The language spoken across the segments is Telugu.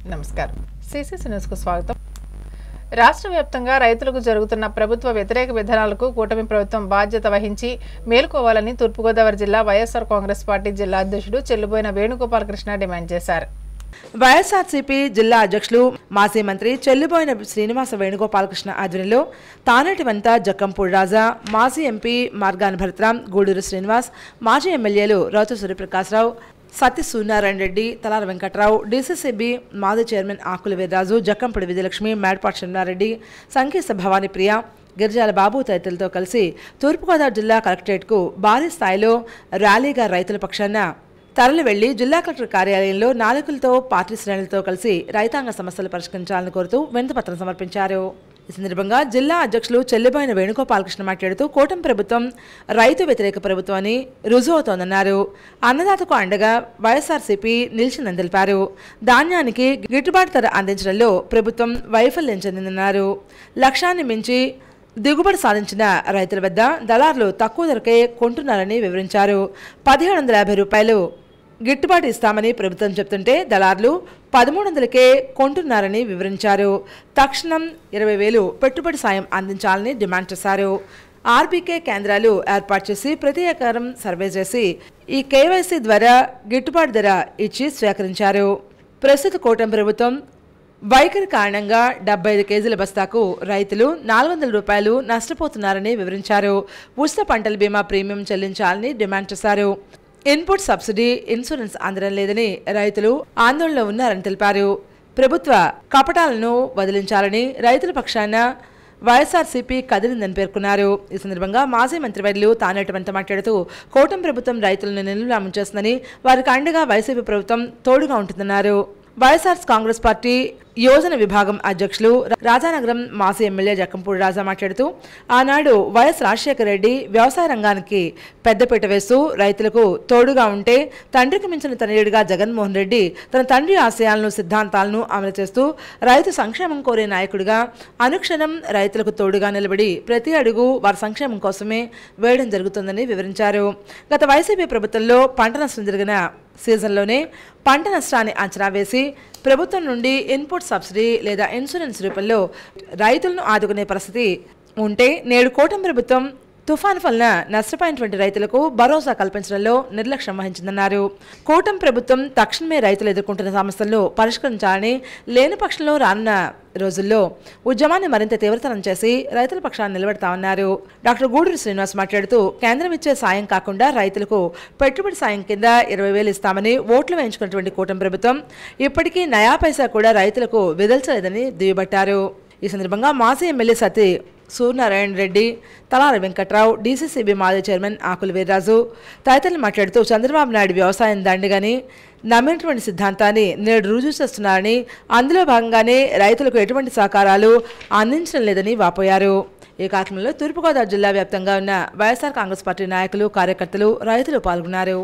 నమస్కారం సిసిసి న్యూస్కు స్వాగతం రాష్ట్ర వ్యాప్తంగా రైతులకు జరుగుతున్న ప్రభుత్వ వ్యతిరేక విధానాలకు కూటమి ప్రభుత్వం బాధ్యత వహించి మేలుకోవాలని తూర్పుగోదావరి జిల్లా వైఎస్ఆర్ కాంగ్రెస్ పార్టీ జిల్లా అధ్యక్షుడు చెల్లుబోయిన వేణుగోపాలకృష్ణ డిమాండ్ చేశారు వైఎస్ఆర్సీపీ జిల్లా అధ్యక్షులు మాజీ మంత్రి చెల్లిబోయిన శ్రీనివాస వేణుగోపాలకృష్ణ ఆధ్వర్యంలో తానేటి వంత జక్కంపూడి రాజా మాజీ ఎంపీ మార్గాన్ భరత్రాం గూడూరు శ్రీనివాస్ మాజీ ఎమ్మెల్యేలు రాచు సూర్యప్రకాశ్రావు సత్య సూర్యనారాయణ రెడ్డి తలార వెంకట్రావు డీసీసీబీ మాజీ చైర్మన్ ఆకుల వీర్రాజు జక్కంపూడి విజయలక్ష్మి మేడ్పాటి శర్మారెడ్డి సంకీస భవానీ ప్రియ గిరిజాల బాబు తదితరులతో కలిసి తూర్పుగోదావరి జిల్లా కలెక్టరేట్కు భారీ స్థాయిలో ర్యాలీగా రైతుల పక్షాన తరలి వెళ్లి జిల్లా కలెక్టర్ కార్యాలయంలో నాయకులతో పార్టీ శ్రేణులతో కలిసి రైతాంగ సమస్యలు పరిష్కరించాలని కోరుతూ వినతిపత్రం సమర్పించారు ఈ సందర్భంగా జిల్లా అధ్యక్షులు చెల్లిబోయిన వేణుగోపాలకృష్ణ మాట్లాడుతూ కూటమి ప్రభుత్వం రైతు వ్యతిరేక ప్రభుత్వం అని రుజువు అవుతోందన్నారు అన్నదాతకు అండగా వైఎస్ఆర్సీపీ నిలిచిందని తెలిపారు ధాన్యానికి గిట్టుబాటు ధర అందించడంలో ప్రభుత్వం వైఫల్యం చెందిందన్నారు లక్ష్యాన్ని మించి దిగుబడి సాధించిన రైతుల వద్ద దళారులు తక్కువ ధరకే కొంటున్నారని వివరించారు పదిహేడు వందల యాభై రూపాయలు గిట్టుబాటు ఇస్తామని ప్రభుత్వం చెప్తుంటే దళారులు పదమూడు వందలకే కొంటున్నారని వివరించారు తక్షణం ఇరవై వేలు పెట్టుబడి సాయం అందించాలని డిమాండ్ చేశారు ఆర్బీకే కేంద్రాలు ఏర్పాటు చేసి ప్రతి ఎకరం సర్వే చేసి ఈ కేవైసీ ద్వారా గిట్టుబాటు ధర ఇచ్చి స్వీకరించారు ప్రస్తుత కూటమి ప్రభుత్వం వైఖరి కారణంగా డెబ్బై ఐదు కేజీల బస్తాకు రైతులు నాలుగు వందల రూపాయలు నష్టపోతున్నారని వివరించారు ఉచిత పంటల బీమా ప్రీమియం చెల్లించాలని డిమాండ్ చేశారు ఇన్పుట్ సబ్సిడీ ఇన్సూరెన్స్ అందడం లేదని రైతులు ఆందోళనలో ఉన్నారని తెలిపారు ప్రభుత్వ కపటాలను వదిలించాలని రైతుల పక్షాన వైఎస్ఆర్సీపీ కదిలిందని పేర్కొన్నారు ఈ సందర్భంగా మాజీ మంత్రివర్యులు తానేటి వెంట మాట్లాడుతూ కూటమి ప్రభుత్వం రైతులను నిలువలామం చేస్తుందని వారికి అండగా వైసీపీ ప్రభుత్వం తోడుగా ఉంటుందన్నారు వైఎస్ఆర్ కాంగ్రెస్ పార్టీ యోజన విభాగం అధ్యక్షులు రాజానగరం మాజీ ఎమ్మెల్యే జక్కంపూడి రాజా మాట్లాడుతూ ఆనాడు వైఎస్ రాజశేఖర రెడ్డి వ్యవసాయ రంగానికి పెద్దపీట వేస్తూ రైతులకు తోడుగా ఉంటే తండ్రికి మించిన తనయుడిగా జగన్మోహన్ రెడ్డి తన తండ్రి ఆశయాలను సిద్ధాంతాలను అమలు చేస్తూ రైతు సంక్షేమం కోరే నాయకుడిగా అనుక్షణం రైతులకు తోడుగా నిలబడి ప్రతి అడుగు వారి సంక్షేమం కోసమే వేయడం జరుగుతుందని వివరించారు గత వైసీపీ ప్రభుత్వంలో పంట నష్టం జరిగిన సీజన్లోనే పంట నష్టాన్ని అంచనా వేసి ప్రభుత్వం నుండి ఇన్పుట్ సబ్సిడీ లేదా ఇన్సూరెన్స్ రూపంలో రైతులను ఆదుకునే పరిస్థితి ఉంటే నేడు కూటమి ప్రభుత్వం తుఫాన్ వలన నష్టపోయినటువంటి రైతులకు భరోసా కల్పించడంలో నిర్లక్ష్యం వహించిందన్నారు కూటమి ప్రభుత్వం తక్షణమే రైతులు ఎదుర్కొంటున్న సమస్యలను పరిష్కరించాలని లేని పక్షంలో రానున్న రోజుల్లో ఉద్యమాన్ని మరింత తీవ్రతరం చేసి రైతుల పక్షాన్ని నిలబెడతామన్నారు డాక్టర్ గూడూరు శ్రీనివాస్ మాట్లాడుతూ కేంద్రం ఇచ్చే సాయం కాకుండా రైతులకు పెట్టుబడి సాయం కింద ఇరవై వేలు ఇస్తామని ఓట్లు వేయించుకున్నటువంటి కూటమి ప్రభుత్వం ఇప్పటికీ నయా పైసా కూడా రైతులకు విదల్చలేదని దుయ్యబట్టారు ఈ సందర్భంగా మాజీ ఎమ్మెల్యే సతీ సూర్యనారాయణ రెడ్డి తలార వెంకట్రావు డీసీసీబీ మాజీ చైర్మన్ ఆకుల వీర్రాజు తదితరులు మాట్లాడుతూ చంద్రబాబు నాయుడు వ్యవసాయం దండిగాని నమ్మినటువంటి సిద్ధాంతాన్ని నేడు రుజువు చేస్తున్నారని అందులో భాగంగానే రైతులకు ఎటువంటి సహకారాలు అందించడం లేదని వాపోయారు ఈ కార్యక్రమంలో తూర్పుగోదావరి జిల్లా వ్యాప్తంగా ఉన్న వైఎస్ఆర్ కాంగ్రెస్ పార్టీ నాయకులు కార్యకర్తలు రైతులు పాల్గొన్నారు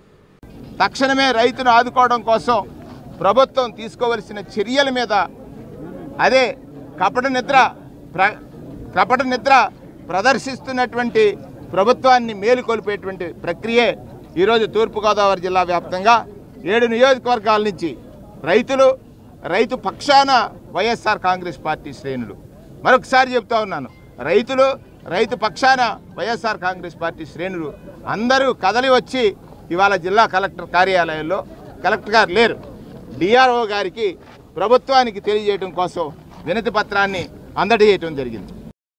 తక్షణమే రైతును ఆదుకోవడం కోసం ప్రభుత్వం తీసుకోవలసిన చర్యల మీద అదే కపట నిద్ర ప్ర కపట నిద్ర ప్రదర్శిస్తున్నటువంటి ప్రభుత్వాన్ని మేలుకొల్పేటువంటి ప్రక్రియే ఈరోజు తూర్పుగోదావరి జిల్లా వ్యాప్తంగా ఏడు నియోజకవర్గాల నుంచి రైతులు రైతు పక్షాన వైఎస్ఆర్ కాంగ్రెస్ పార్టీ శ్రేణులు మరొకసారి చెప్తా ఉన్నాను రైతులు రైతు పక్షాన వైఎస్ఆర్ కాంగ్రెస్ పార్టీ శ్రేణులు అందరూ కదలి వచ్చి ఇవాళ జిల్లా కలెక్టర్ కార్యాలయంలో కలెక్టర్ గారు లేరు డిఆర్ఓ గారికి ప్రభుత్వానికి తెలియజేయడం కోసం వినతి పత్రాన్ని అందజేయటం జరిగింది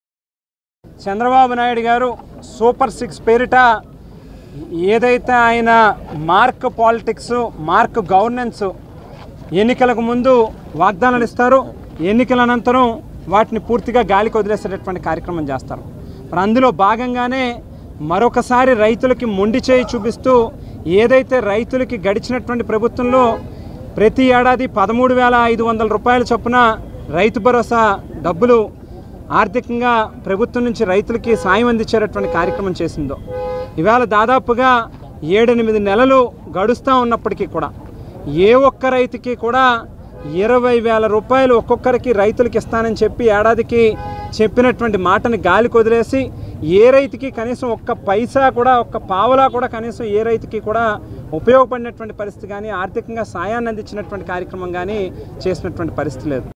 చంద్రబాబు నాయుడు గారు సూపర్ సిక్స్ పేరిట ఏదైతే ఆయన మార్క్ పాలిటిక్స్ మార్క్ గవర్నెన్స్ ఎన్నికలకు ముందు వాగ్దానాలు ఇస్తారు ఎన్నికల అనంతరం వాటిని పూర్తిగా గాలికి వదిలేసేటటువంటి కార్యక్రమం చేస్తారు మరి అందులో భాగంగానే మరొకసారి రైతులకి మొండి చేయి చూపిస్తూ ఏదైతే రైతులకి గడిచినటువంటి ప్రభుత్వంలో ప్రతి ఏడాది పదమూడు వేల ఐదు వందల రూపాయల చొప్పున రైతు భరోసా డబ్బులు ఆర్థికంగా ప్రభుత్వం నుంచి రైతులకి సాయం అందించేటటువంటి కార్యక్రమం చేసిందో ఇవాళ దాదాపుగా ఏడెనిమిది నెలలు గడుస్తూ ఉన్నప్పటికీ కూడా ఏ ఒక్క రైతుకి కూడా ఇరవై వేల రూపాయలు ఒక్కొక్కరికి రైతులకి ఇస్తానని చెప్పి ఏడాదికి చెప్పినటువంటి మాటని గాలికి వదిలేసి ఏ రైతుకి కనీసం ఒక్క పైసా కూడా ఒక్క పావలా కూడా కనీసం ఏ రైతుకి కూడా ఉపయోగపడినటువంటి పరిస్థితి కానీ ఆర్థికంగా సాయాన్ని అందించినటువంటి కార్యక్రమం కానీ చేసినటువంటి పరిస్థితి లేదు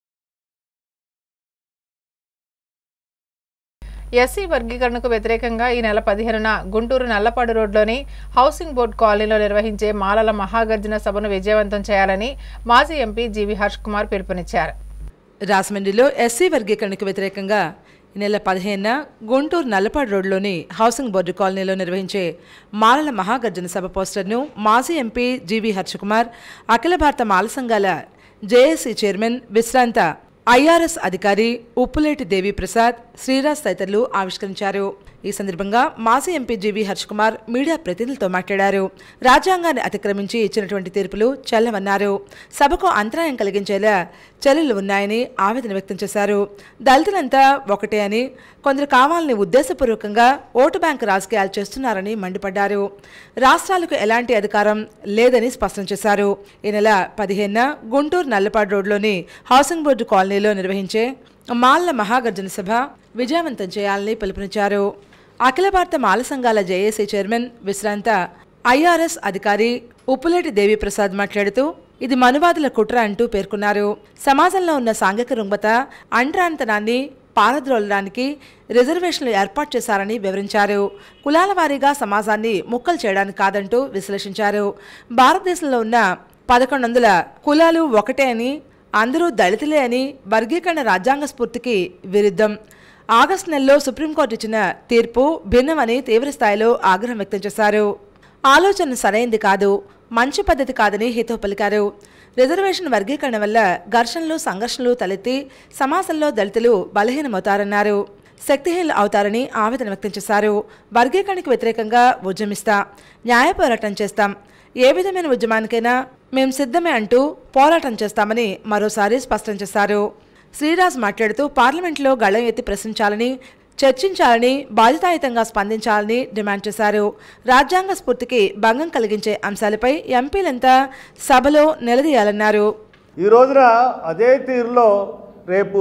ఎస్సీ వర్గీకరణకు వ్యతిరేకంగా ఈ నెల పదిహేనున గుంటూరు నల్లపాడు రోడ్లోని హౌసింగ్ బోర్డు కాలనీలో నిర్వహించే మాలల మహాగర్జన సభను విజయవంతం చేయాలని మాజీ ఎంపీ జీవి హర్ష్ కుమార్ పిలుపునిచ్చారు రాజమండ్రిలో ఎస్సీ వర్గీకరణకు వ్యతిరేకంగా ఈ నెల పదిహేనున గుంటూరు నల్లపాడు రోడ్లోని హౌసింగ్ బోర్డు కాలనీలో నిర్వహించే మాలల మహాగర్జన సభ పోస్టర్ను మాజీ ఎంపీ జీవి హర్షకుమార్ అఖిల భారత మాల సంఘాల జేఏసీ చైర్మన్ విశ్రాంత ఐఆర్ఎస్ అధికారి ఉప్పులేటి దేవి ప్రసాద్ శ్రీరాజ్ తదితరులు ఆవిష్కరించారు ఈ సందర్భంగా మాజీ MP GV Harsh Kumar media ప్రతినిధులతో మాట్లాడారు రాజ్యాంగాన్ని అతిక్రమించి ఇచ్చినటువంటి తీర్పులు చెల్లవన్నారు సభకు అంతరాయం కలిగించేలా చర్యలు ఉన్నాయని ఆవేదన వ్యక్తం చేశారు దళితులంతా ఒకటే అని కొందరు కావాలని ఉద్దేశపూర్వకంగా ఓటు బ్యాంకు రాజకీయాలు చేస్తున్నారని మండిపడ్డారు రాష్ట్రాలకు ఎలాంటి అధికారం లేదని స్పష్టం చేశారు ఈ నెల పదిహేనున గుంటూరు నల్లపాడు రోడ్లోని హౌసింగ్ బోర్డు కాలనీలో నిర్వహించే మాల్ల మహాగర్జన సభ విజయవంతం చేయాలని పిలుపునిచ్చారు అఖిల భారత మాల సంఘాల జేఏసీ చైర్మన్ విశ్రాంత ఐఆర్ఎస్ అధికారి ఉప్పులేటి దేవిప్రసాద్ మాట్లాడుతూ ఇది మనువాదుల కుట్ర అంటూ పేర్కొన్నారు సమాజంలో ఉన్న సాంఘిక రుగ్మత అంటరాంతనాన్ని పారద్రోలడానికి రిజర్వేషన్లు ఏర్పాటు చేశారని వివరించారు కులాల వారీగా సమాజాన్ని ముక్కలు చేయడానికి కాదంటూ విశ్లేషించారు భారతదేశంలో ఉన్న పదకొండు వందల కులాలు ఒకటే అని అందరూ దళితులే అని వర్గీకరణ రాజ్యాంగ స్ఫూర్తికి విరుద్ధం ఆగస్టు నెలలో సుప్రీంకోర్టు ఇచ్చిన తీర్పు భిన్నమని తీవ్రస్థాయిలో ఆగ్రహం వ్యక్తం చేశారు ఆలోచన సరైంది కాదు మంచి పద్ధతి కాదని హితవు పలికారు రిజర్వేషన్ వర్గీకరణ వల్ల ఘర్షణలు సంఘర్షణలు తలెత్తి సమాజంలో దళితులు బలహీనమవుతారన్నారు శక్తిహీనులు అవుతారని ఆవేదన వ్యక్తం చేశారు వర్గీకరణకు వ్యతిరేకంగా ఉద్యమిస్తా న్యాయ పోరాటం చేస్తాం ఏ విధమైన ఉద్యమానికైనా మేం సిద్ధమే అంటూ పోరాటం చేస్తామని మరోసారి స్పష్టం చేశారు శ్రీరాజ్ మాట్లాడుతూ పార్లమెంట్లో గళం ఎత్తి ప్రశ్నించాలని చర్చించాలని బాధ్యతాయుతంగా స్పందించాలని డిమాండ్ చేశారు రాజ్యాంగ స్ఫూర్తికి భంగం కలిగించే అంశాలపై ఎంపీలంతా సభలో నిలదీయాలన్నారు ఈ రోజున అదే తీరులో రేపు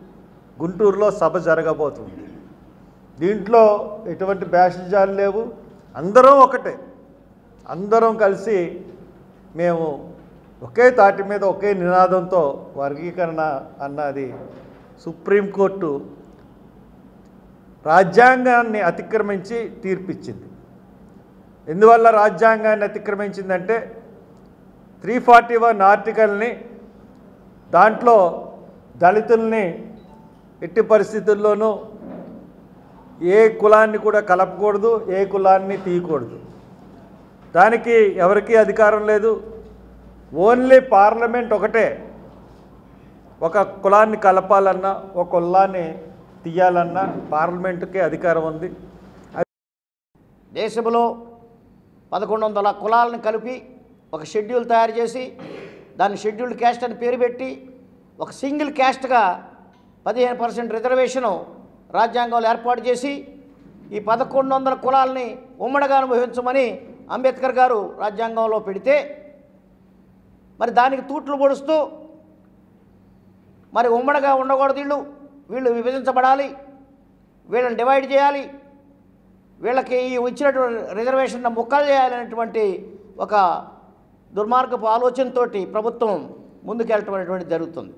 గుంటూరులో సభ జరగబోతుంది దీంట్లో ఎటువంటి బ్యాషజాలు లేవు అందరం ఒకటే అందరం కలిసి మేము ఒకే తాటి మీద ఒకే నినాదంతో వర్గీకరణ అన్నది సుప్రీంకోర్టు రాజ్యాంగాన్ని అతిక్రమించి తీర్పిచ్చింది ఎందువల్ల రాజ్యాంగాన్ని అతిక్రమించిందంటే త్రీ ఫార్టీ వన్ ఆర్టికల్ని దాంట్లో దళితుల్ని ఎట్టి పరిస్థితుల్లోనూ ఏ కులాన్ని కూడా కలపకూడదు ఏ కులాన్ని తీయకూడదు దానికి ఎవరికీ అధికారం లేదు ఓన్లీ పార్లమెంట్ ఒకటే ఒక కులాన్ని కలపాలన్నా ఒక కులాన్ని తీయాలన్నా పార్లమెంటుకే అధికారం ఉంది దేశంలో పదకొండు వందల కులాలను కలిపి ఒక షెడ్యూల్ తయారు చేసి దాన్ని షెడ్యూల్డ్ క్యాస్ట్ అని పేరు పెట్టి ఒక సింగిల్ క్యాస్ట్గా పదిహేను పర్సెంట్ రిజర్వేషను రాజ్యాంగంలో ఏర్పాటు చేసి ఈ పదకొండు వందల కులాలని ఉమ్మడిగా అనుభవించమని అంబేద్కర్ గారు రాజ్యాంగంలో పెడితే మరి దానికి తూట్లు పొడుస్తూ మరి ఉమ్మడిగా ఉండకూడదు వీళ్ళు వీళ్ళు విభజించబడాలి వీళ్ళని డివైడ్ చేయాలి వీళ్ళకి ఈ ఇచ్చినటువంటి రిజర్వేషన్ ముక్కలు చేయాలనేటువంటి ఒక దుర్మార్గపు ఆలోచనతోటి ప్రభుత్వం ముందుకెళ్ళటం జరుగుతుంది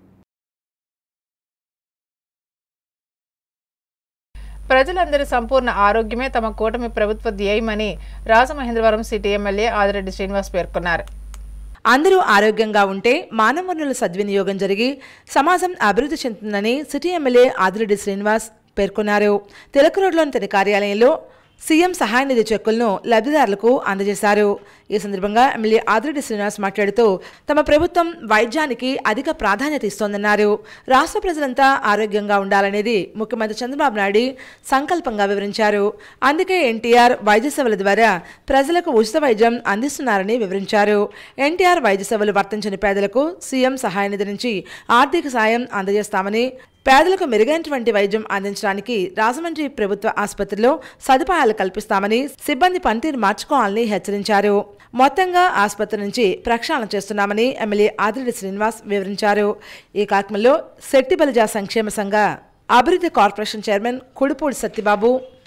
ప్రజలందరి సంపూర్ణ ఆరోగ్యమే తమ కూటమి ప్రభుత్వ ధ్యేయమని రాజమహేంద్రవరం సిటీ ఎమ్మెల్యే ఆదిరెడ్డి శ్రీనివాస్ పేర్కొన్నారు అందరూ ఆరోగ్యంగా ఉంటే మానవ వనరుల సద్వినియోగం జరిగి సమాజం అభివృద్ధి చెందుతుందని సిటీ ఎమ్మెల్యే ఆదిరెడ్డి శ్రీనివాస్ పేర్కొన్నారు తిలక్ రోడ్లోని తన కార్యాలయంలో సీఎం సహాయ నిధి చెక్కులను లబ్ధిదారులకు అందజేశారు ఈ సందర్భంగా ఎమ్మెల్యే ఆదిరెడ్డి శ్రీనివాస్ మాట్లాడుతూ తమ ప్రభుత్వం వైద్యానికి అధిక ప్రాధాన్యత ఇస్తోందన్నారు రాష్ట్ర ప్రజలంతా ఆరోగ్యంగా ఉండాలనేది ముఖ్యమంత్రి చంద్రబాబు నాయుడు సంకల్పంగా వివరించారు అందుకే ఎన్టీఆర్ వైద్య సేవల ద్వారా ప్రజలకు ఉచిత వైద్యం అందిస్తున్నారని వివరించారు ఎన్టీఆర్ వైద్య సేవలు వర్తించని పేదలకు సీఎం సహాయ నిధి నుంచి ఆర్థిక సాయం అందజేస్తామని పేదలకు మెరుగైనటువంటి వైద్యం అందించడానికి రాజమండ్రి ప్రభుత్వ ఆసుపత్రిలో సదుపాయాలు కల్పిస్తామని సిబ్బంది పనితీరు మార్చుకోవాలని హెచ్చరించారు మొత్తంగా ఆసుపత్రి నుంచి ప్రక్షాళన చేస్తున్నామని ఎమ్మెల్యే ఆదిరెడ్డి శ్రీనివాస్ వివరించారు ఈ కార్యక్రమంలో శెట్టి బలిజా సంక్షేమ సంఘ అభివృద్ధి కార్పొరేషన్ చైర్మన్ కుడిపూడి సత్యబాబు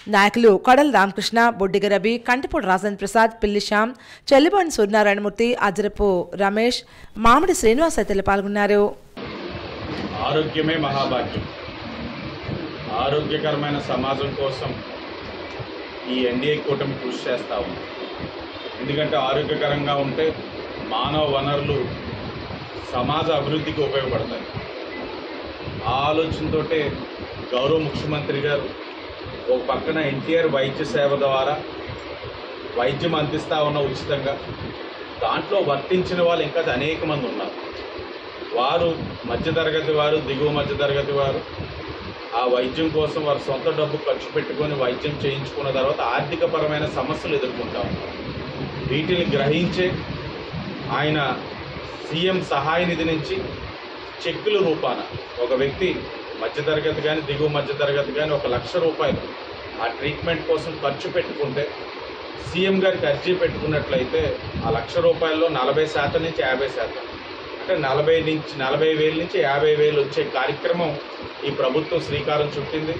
నాయకులు కొడల రామకృష్ణ బొడ్డిగ రవి కంటిపూడి రాజేంద్ర ప్రసాద్ పిల్లి శ్యామ్ చెల్లిబోని సూర్యనారాయణమూర్తి అజరపు రమేష్ మామిడి శ్రీనివాస్ తదితరులు పాల్గొన్నారు ఆరోగ్యమే మహాభాగ్యం ఆరోగ్యకరమైన సమాజం కోసం ఈ ఎన్డీఏ కూటమి కృషి చేస్తా ఉంది ఎందుకంటే ఆరోగ్యకరంగా ఉంటే మానవ వనరులు సమాజ అభివృద్ధికి ఉపయోగపడతాయి ఆ ఆలోచనతోటే గౌరవ ముఖ్యమంత్రి గారు ఒక పక్కన ఎన్టీఆర్ వైద్య సేవ ద్వారా వైద్యం అందిస్తా ఉన్న ఉచితంగా దాంట్లో వర్తించిన వాళ్ళు ఇంకా అనేక మంది ఉన్నారు వారు మధ్యతరగతి వారు దిగువ మధ్యతరగతి వారు ఆ వైద్యం కోసం వారు సొంత డబ్బు ఖర్చు పెట్టుకొని వైద్యం చేయించుకున్న తర్వాత ఆర్థికపరమైన సమస్యలు ఎదుర్కొంటా ఉన్నారు వీటిని గ్రహించే ఆయన సీఎం సహాయ నిధి నుంచి చెక్కుల రూపాన ఒక వ్యక్తి మధ్యతరగతి కానీ దిగువ మధ్యతరగతి కానీ ఒక లక్ష రూపాయలు ఆ ట్రీట్మెంట్ కోసం ఖర్చు పెట్టుకుంటే సీఎం గారికి అర్జీ పెట్టుకున్నట్లయితే ఆ లక్ష రూపాయల్లో నలభై శాతం నుంచి యాభై శాతం అంటే నలభై నుంచి నలభై వేల నుంచి యాభై వేలు వచ్చే కార్యక్రమం ఈ ప్రభుత్వం శ్రీకారం చుట్టింది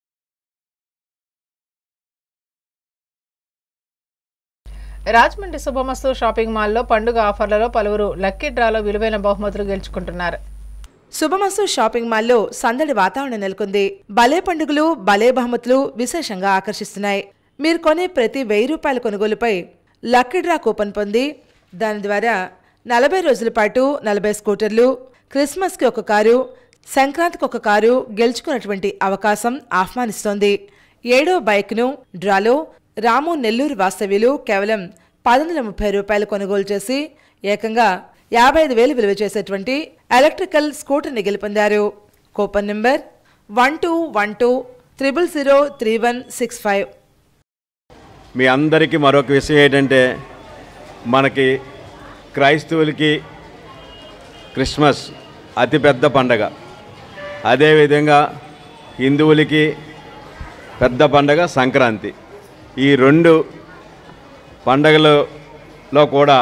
రాజమండ్రి శుభమస్తు షాపింగ్ మాల్లో పండుగ ఆఫర్లలో పలువురు లక్కీ డ్రాలో విలువైన బహుమతులు గెలుచుకుంటున్నారు శుభమస్తు షాపింగ్ మాల్లో సందడి వాతావరణం నెలకొంది భలే పండుగలు భలే బహుమతులు విశేషంగా ఆకర్షిస్తున్నాయి మీరు కొనే ప్రతి వెయ్యి రూపాయల కొనుగోలుపై లక్కీ డ్రా కూపన్ పొంది దాని ద్వారా నలభై రోజుల పాటు నలభై స్కూటర్లు క్రిస్మస్కి ఒక కారు సంక్రాంతికి ఒక కారు గెలుచుకున్నటువంటి అవకాశం ఆహ్వానిస్తోంది ఏడో బైక్ను డ్రాలో రాము నెల్లూరు వాస్తవ్యులు కేవలం పదొందల ముప్పై రూపాయలు కొనుగోలు చేసి ఏకంగా యాభై ఐదు వేలు విలువ చేసేటువంటి ఎలక్ట్రికల్ స్కూటర్ని గెలుపొందారు coupon number one two one two triple zero three one six five మీ అందరికీ మరొక విషయం ఏంటంటే మనకి క్రైస్తవులకి క్రిస్మస్ అతిపెద్ద పండగ అదేవిధంగా హిందువులకి పెద్ద పండగ సంక్రాంతి ఈ రెండు పండగలలో కూడా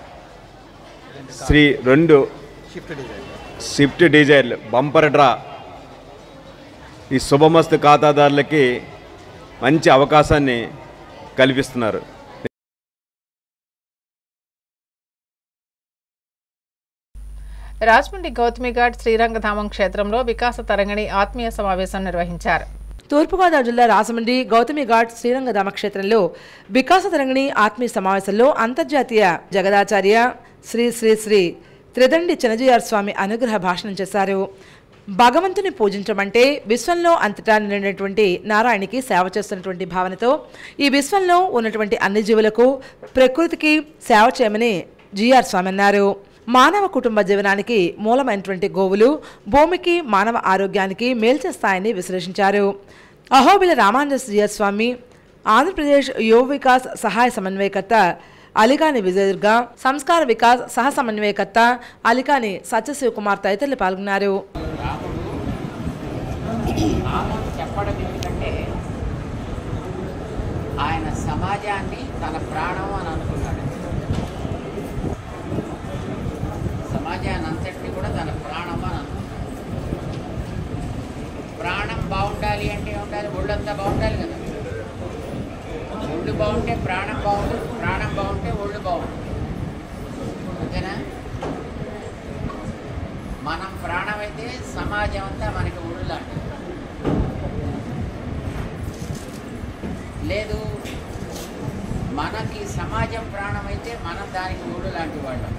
శ్రీ రెండు షిఫ్ట్ డిజైర్లు బంపర్ డ్రా ఈ శుభమస్తు ఖాతాదారులకి మంచి అవకాశాన్ని కల్పిస్తున్నారు రాజమండ్రి గౌతమిఘాట్ శ్రీరంగధామం క్షేత్రంలో వికాస తరంగిణి ఆత్మీయ సమావేశం నిర్వహించారు తూర్పుగోదావరి జిల్లా రాజమండ్రి గౌతమి ఘాట్ శ్రీరంగధామ క్షేత్రంలో వికాస తరంగిణి ఆత్మీయ సమావేశంలో అంతర్జాతీయ జగదాచార్య శ్రీ శ్రీ శ్రీ త్రిదండి చినజీఆర్ స్వామి అనుగ్రహ భాషణం చేశారు భగవంతుని పూజించడం అంటే విశ్వంలో అంతటా నిండినటువంటి నారాయణకి సేవ చేస్తున్నటువంటి భావనతో ఈ విశ్వంలో ఉన్నటువంటి అన్ని జీవులకు ప్రకృతికి సేవ చేయమని జిఆర్ స్వామి అన్నారు మానవ కుటుంబ జీవనానికి మూలమైనటువంటి గోవులు భూమికి మానవ ఆరోగ్యానికి మేలు చేస్తాయని విశ్లేషించారు అహోబిల రామానంద జిఆర్ స్వామి ఆంధ్రప్రదేశ్ యువ వికాస్ సహాయ సమన్వయకర్త అలికాని విజయదుర్గ సంస్కార వికాస్ సహ సమన్వయకర్త అలికాని సత్యశివకుమార్ తదితరులు పాల్గొన్నారు నామం చెప్పడం ఎందుకంటే ఆయన సమాజాన్ని తన ప్రాణం అని అనుకున్నాడు సమాజాన్ని అంతటిని కూడా తన ప్రాణం అని అనుకున్నాడు ప్రాణం బాగుండాలి అంటే ఉండాలి ఒళ్ళంతా బాగుండాలి కదా ఒళ్ళు బాగుంటే ప్రాణం బాగుంటుంది ప్రాణం బాగుంటే ఒళ్ళు బాగుంటుంది అంతేనా మనం ప్రాణం అయితే సమాజం అంతా మనకి ఒళ్ళు లాంటిది లేదు మనకి సమాజం ప్రాణం అయితే మనం దానికి ఒళ్ళు లాంటి వాళ్ళం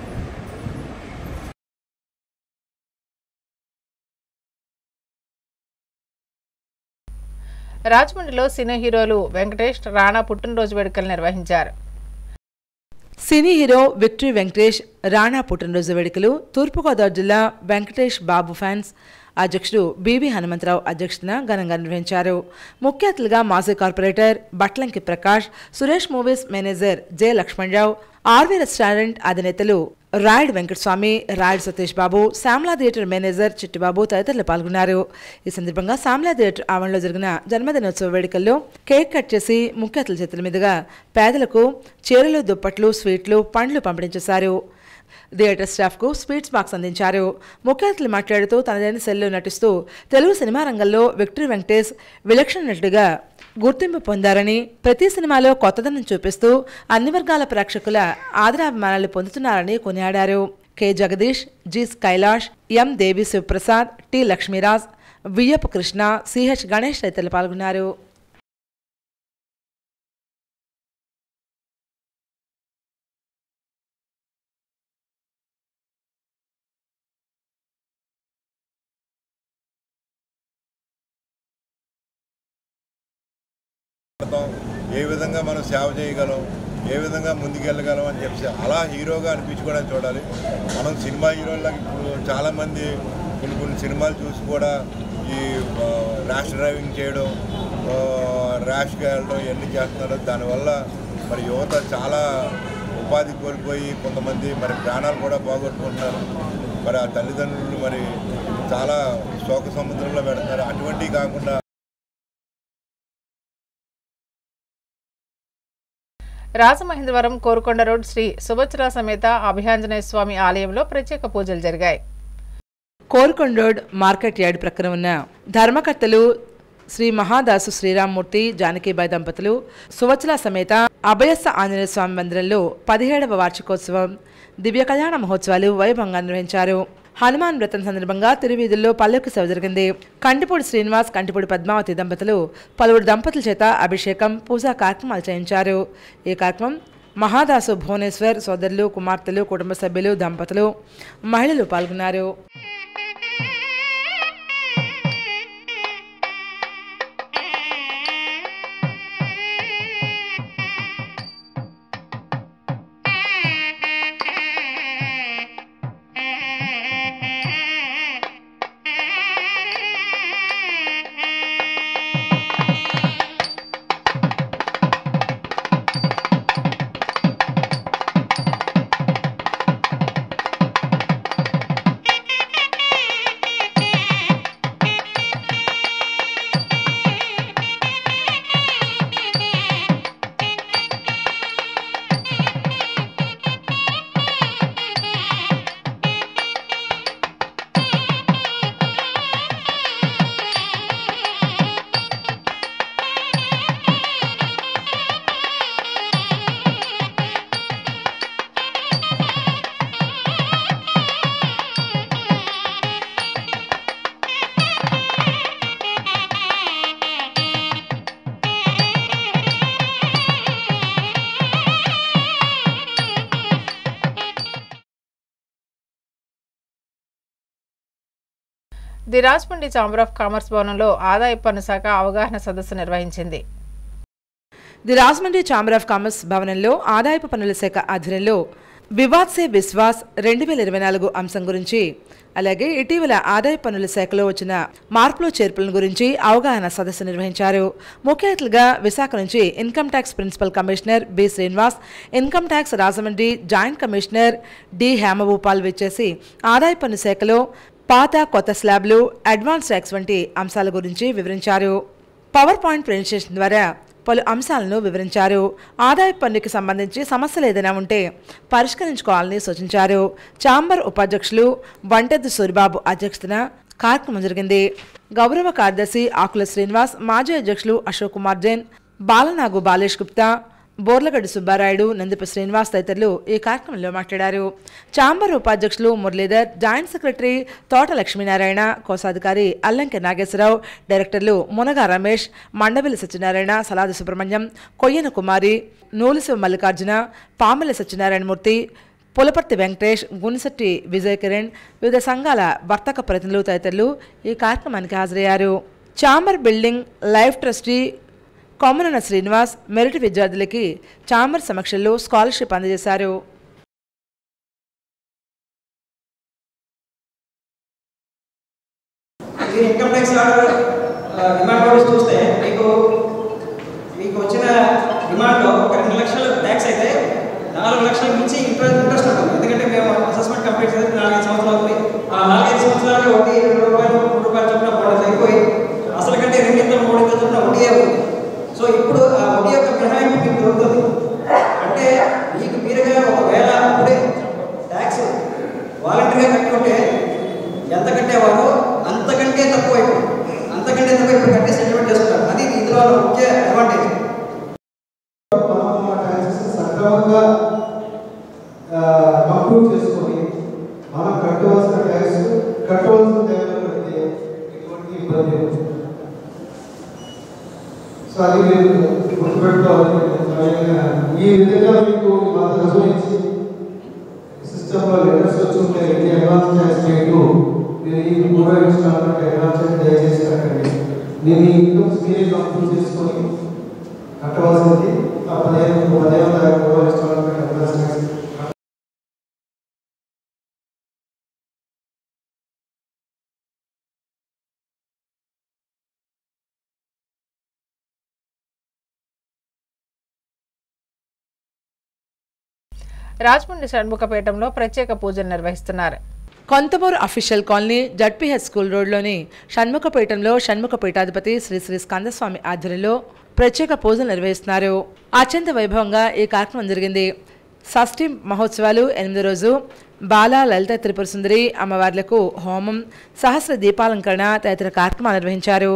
రాజమండ్రిలో సినీ హీరోలు వెంకటేష్ రాణా పుట్టినరోజు వేడుకలు నిర్వహించారు cine hero victory Venkatesh Rana పుట్టినరోజు వేడుకలు తూర్పుగోదావరి జిల్లా వెంకటేష్ బాబు ఫ్యాన్స్ అధ్యక్షుడు బీబీ హనుమంతరావు అధ్యక్షతన ఘనంగా నిర్వహించారు ముఖ్య అతిథులుగా మాజీ corporator Batlanki Prakash Suresh movies manager J Lakshmanarao RV restaurant అధినేతలు రాయుడు వెంకటస్వామి రాయుడు సతీష్ బాబు శ్యామలా థియేటర్ మేనేజర్ చిట్టిబాబు తదితరులు పాల్గొన్నారు ఈ సందర్భంగా శ్యామలా థియేటర్ ఆవరణలో జరిగిన జన్మదినోత్సవ వేడుకల్లో కేక్ కట్ చేసి ముఖ్య అతిథుల చేతుల మీదుగా పేదలకు చీరలు దుప్పట్లు స్వీట్లు పండ్లు పంపిణీ చేశారు థియేటర్ స్టాఫ్కు స్వీట్స్ బాక్స్ అందించారు ముఖ్య అతిథులు మాట్లాడుతూ తనదైన శైలిలో నటిస్తూ తెలుగు సినిమా రంగంలో విక్టరీ వెంకటేష్ విలక్షణ నటుడిగా గుర్తింపు పొందారని ప్రతి సినిమాలో కొత్తదనం చూపిస్తూ అన్ని వర్గాల ప్రేక్షకుల ఆదరాభిమానాలు పొందుతున్నారని కొనియాడారు K Jagadish G Kailash M Devi Sivaprasad T Lakshmiraj Viyyapu Krishna CH Ganesh తదితరులు పాల్గొన్నారు ఏ విధంగా మనం సేవ చేయగలం ఏ విధంగా ముందుకెళ్ళగలం అని చెప్పి అలా హీరోగా అనిపించుకోవడానికి చూడాలి మనం సినిమా హీరోలకు ఇప్పుడు చాలామంది కొన్ని కొన్ని సినిమాలు చూసి కూడా ఈ ఆ, ర్యాష్ డ్రైవింగ్ చేయడం ఆ, ర్యాష్గా వెళ్ళడం ఇవన్నీ చేస్తున్నారు దానివల్ల మరి యువత చాలా ఉపాధి కోల్పోయి కొంతమంది మరి ప్రాణాలు కూడా పోగొట్టుకుంటున్నారు మరి ఆ తల్లిదండ్రులు మరి చాలా శోక సముద్రంలో పెడుతున్నారు అటువంటివి కాకుండా రాజమహేంద్రవరం కోరుకొండ రోడ్ శ్రీ సుభద్ర సమేత అభయాంజనేయ స్వామి ఆలయంలో ప్రత్యేక పూజలు జరిగాయి కోరుకొండోడ్ మార్కెట్ యార్డ్ ప్రక్కన ఉన్న ధర్మకర్తలు శ్రీ మహాదాసు శ్రీరామ్మూర్తి జానకిబాయి దంపతులు సువత్సల సమేత అభయస్థ ఆంజనేయ స్వామి మందిరంలో పదిహేడవ వార్షికోత్సవం దివ్య కళ్యాణ మహోత్సవాలు వైభవంగా నిర్వహించారు హనుమాన్ వ్రతం సందర్భంగా తిరువీధుల్లో పల్లెకు సేవ జరిగింది కంటిపూడి శ్రీనివాస్ కంటిపూడి పద్మావతి దంపతులు పలువురు దంపతుల చేత అభిషేకం పూజా కార్యక్రమాలు చేయించారు ఈ కార్యక్రమం మహాదాసు భువనేశ్వర్ సోదరులు కుమార్తెలు కుటుంబ సభ్యులు దంపతులు మహిళలు పాల్గొన్నారు the Rajahmundry chamber of commerce భవనంలో ఆదాయ పన్ను శాఖ అవగాహన సదస్సు నిర్వహించింది the Rajahmundry chamber of commerce భవనంలో ఆదాయపు పన్నుల శాఖ ఆధ్వర్యంలో వివాద్ సే విశ్వాస్ రెండు వేల ఇరవై నాలుగు అంశం గురించి అలాగే ఇటీవల ఆదాయ పన్నుల శాఖలో వచ్చిన మార్పులు చేర్పుల గురించి అవగాహన సదస్సు నిర్వహించారు ముఖ్య అతిథులుగా విశాఖ నుంచి income tax principal commissioner B Srinivas income tax Rajahmundry joint commissioner D Hemabhupal విచ్చేసి ఆదాయ పన్ను శాఖలో పాత కొత్త స్లాబ్లు అడ్వాన్స్ ట్యాక్స్ వంటి అంశాల గురించి వివరించారు పవర్ పాయింట్ ప్రెజెంటేషన్ ద్వారా పలు అంశాలను వివరించారు ఆదాయ పన్నుకి సంబంధించి సమస్యలు ఏదైనా ఉంటే పరిష్కరించుకోవాలని సూచించారు ఛాంబర్ ఉపాధ్యక్షులు వంటెద్దు సూరిబాబు అధ్యక్షతన కార్యక్రమం జరిగింది గౌరవ కార్యదర్శి ఆకుల శ్రీనివాస్ మాజీ అధ్యక్షులు అశోక్ కుమార్ జైన్ బాలనాగు బాలేష్ గుప్తా బోర్లగడ్డి సుబ్బారాయుడు నందిప శ్రీనివాస్ తదితరులు ఈ కార్యక్రమంలో మాట్లాడారు ఛాంబర్ ఉపాధ్యక్షులు మురళీధర్ జాయింట్ సెక్రటరీ తోట లక్ష్మీనారాయణ కోశాధికారి అల్లంకి నాగేశ్వరరావు డైరెక్టర్లు మునగా రమేష్ మండవిల్లి సత్యనారాయణ సలాది సుబ్రహ్మణ్యం కొయ్యన కుమారి నూలిశివ మల్లికార్జున పామిలి సత్యనారాయణమూర్తి పులపర్తి వెంకటేష్ గునిశెట్టి విజయ్ కిరణ్ వివిధ సంఘాల వర్తక ప్రతినిధులు తదితరులు ఈ కార్యక్రమానికి హాజరయ్యారు chamber building life trustee Kommanana Srinivas merit విద్యార్థులకి ఛాంబర్ సమక్షంలో స్కాలర్షిప్ అందజేశారు ఇది income tax order demand orders చూస్తే మీకు మీకు వచ్చిన డిమాండ్లో ఒక రెండు లక్షలు ట్యాక్స్ అయితే నాలుగు లక్షల మించి ఇంట్రెస్ట్ ఇంట్రెస్ట్ ఉంటుంది ఎందుకంటే మేము అసెస్మెంట్ కంప్లీట్ చేసి నాలుగైదు సంవత్సరాలు అవుతుంది ఆ నాలుగైదు సంవత్సరాలు వడ్డీ రెండు రూపాయలు మూడు రూపాయలు చొప్పున పడదు అయిపోయి అసలు కంటే రెండింతలు మూడింతలు చొప్పున వడ్డీ అవుతుంది సో ఇప్పుడు ఆ వడ్డీ యొక్క మినహాయింపు మీకు దొరుకుతుంది అంటే మీకు మీరుగా ఒకవేళ అప్పుడే ట్యాక్స్ సో అది మీరు గుర్తుపెట్టుకోవాలి స్వయంగా. ఈ విధంగా మీకు మాకు రెజోనెన్స్ సిస్టంలో లెటర్స్ వచ్చి ఉంటాయి ఇది అడ్వాన్స్ ట్యాక్స్ రేటు మీరు ఈ మూడో ఇన్స్టాల్మెంట్ అడ్వాన్స్ రేట్ దయచేసి కట్టండి దీన్ని ఇన్కమ్స్ మీరే కంప్లీట్ చేసుకొని కట్టవలసింది ఆ పదిహేను పదిహేను తారీఖు మూడో ఇన్స్టాల్మెంట్ అడ్వాన్స్ ట్యాక్స్ రాజమండ్రి షణ్ముఖపేటంలో ప్రత్యేక పూజలు నిర్వహిస్తున్నారు Kontamuru official colony ZPH school రోడ్లోని షణ్ముఖపేటంలో షణ్ముఖ పీఠాధిపతి శ్రీ శ్రీ స్కందస్వామి ఆధ్వర్యంలో ప్రత్యేక పూజలు నిర్వహిస్తున్నారు అత్యంత వైభవంగా ఈ కార్యక్రమం జరిగింది షష్ఠి మహోత్సవాలు ఎనిమిదో రోజు బాల లలిత త్రిపుర సుందరి అమ్మవార్లకు హోమం సహస్ర దీపాలంకరణ తదితర కార్యక్రమాలు నిర్వహించారు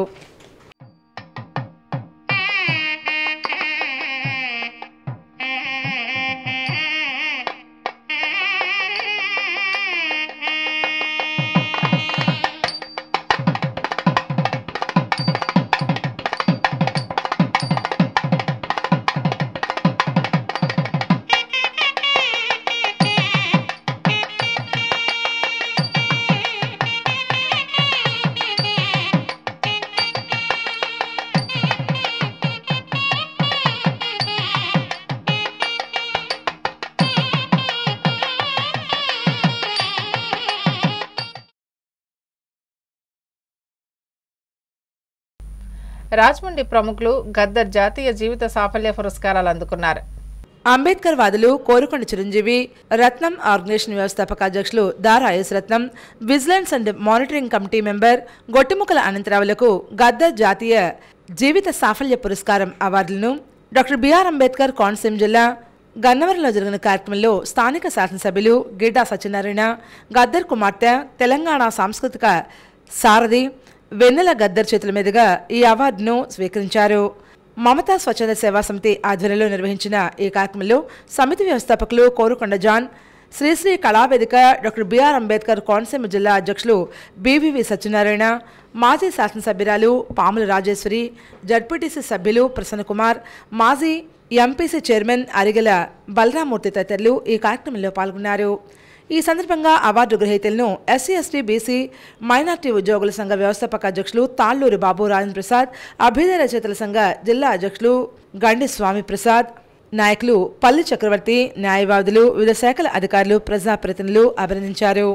రాజమండ్రి ప్రముఖులు గద్దర్ జాతీయ జీవిత సాఫల్య పురస్కారాలు అందుకున్నారు అంబేద్కర్ వాదులు కోరుకొండ చిరంజీవి రత్నం ఆర్గనైజేషన్ వ్యవస్థాపక అధ్యక్షులు Dara S Ratnam vigilance and monitoring committee member Gottimukkala అనంతరావులకు గద్దర్ జాతీయ జీవిత సాఫల్య పురస్కారం అవార్డులను డాక్టర్ బిఆర్ అంబేద్కర్ కోనసీమ జిల్లా గన్నవరంలో జరిగిన కార్యక్రమంలో స్థానిక శాసనసభ్యులు గిడ్డా సత్యనారాయణ గద్దర్ కుమార్తె తెలంగాణ సాంస్కృతిక సారథి వెన్నెల గద్దర్ చేతుల మీదుగా ఈ అవార్డును స్వీకరించారు మమతా స్వచ్ఛంద సేవా సమితి ఆధ్వర్యంలో నిర్వహించిన ఈ కార్యక్రమంలో సమితి వ్యవస్థాపకులు Korukonda John Srisri Kalavedika doctor BR Ambedkar Konaseema జిల్లా అధ్యక్షులు బీవీవి సత్యనారాయణ మాజీ శాసనసభ్యురాలు పాముల రాజేశ్వరి జడ్పీటీసీ సభ్యులు ప్రసన్నకుమార్ మాజీ ఎంపీసీ చైర్మన్ అరిగెల బలరామూర్తి తదితరులు ఈ కార్యక్రమంలో పాల్గొన్నారు ఈ సందర్భంగా అవార్డు గ్రహీతలను ఎస్సీ ఎస్టీ బీసీ మైనార్టీ ఉద్యోగుల సంఘ వ్యవస్థాపక అధ్యక్షులు తాళ్ళూరి బాబు రాజేంద్ర ప్రసాద్ అభ్యుదయ రచయితల సంఘ జిల్లా అధ్యక్షులు గండి స్వామి ప్రసాద్ నాయకులు పల్లి చక్రవర్తి న్యాయవాదులు వివిధ శాఖల అధికారులు ప్రజాప్రతినిధులు అభినందించారు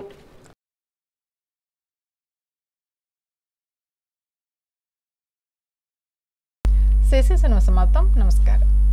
శశి సినిమా సమాప్తం నమస్కారం